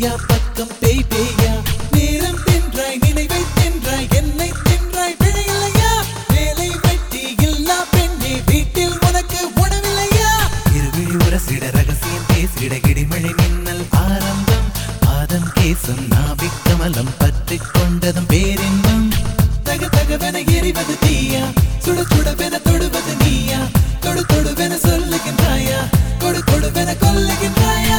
மெய்யா பக்கம் பேய் பேயா நேரம் தின்றாய் நினைவை தின்றாய் என்னை தின்றாய் பிழையில்லையா வேலை வெட்டி இல்லா பெண்ணே வீட்டில் உனக்கு உணவில்லையா இருவிழி உரசிட ரகசியம் பேசிட இடிமழை மின்னல் ஆரம்பம் பாதம் கேசம் நாபிக் கமலம் பற்றிக் கொண்டதும் பேரின்பம் தக தகவென எரிவது தீயா சுட சுடவென தொடுவது நீயா தொடு தொடுவென சொல்லுகின்றாயா கொடு கொடுவென கொல்லுகின்றாயா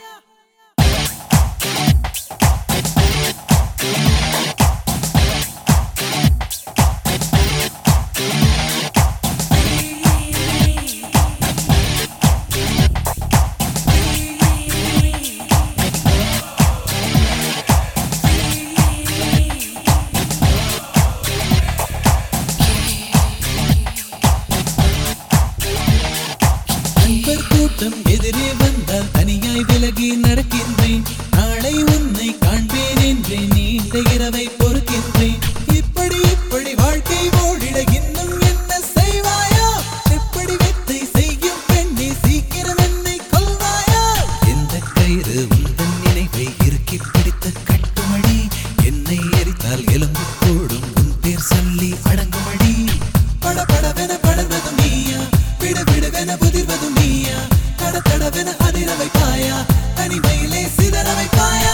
நண்பர் கூட்டம் எதிரே வந்தால் தனியாய் விலகி நடக்கின்றேன் நாளை உன்னை காண்பேன் என்றே நீண்ட இரவை பொறுக்கின்றேன் இப்படி இப்படி வாழ்க்கை ஓடிட இன்னும் என்ன செய்வாயா எப்படி வெத்தை செய்யும் பெண்ணே சீக்கிரம் என்னை கொல்வாயா எந்த கயிறு உந்தன் நினைவை இறுக்கி பிடித்து கட்டுமடி என்னை எரித்தால் எலும்பு கூடும் உன் பேர் சொல்லி அடங்குமடி படபடவென படர்வதும் நீயா விட விடுவென புதிர்வதும் நீயா தட தடவென அதிர வைப்பாயா தனிமையிலே சிதற வைப்பாயா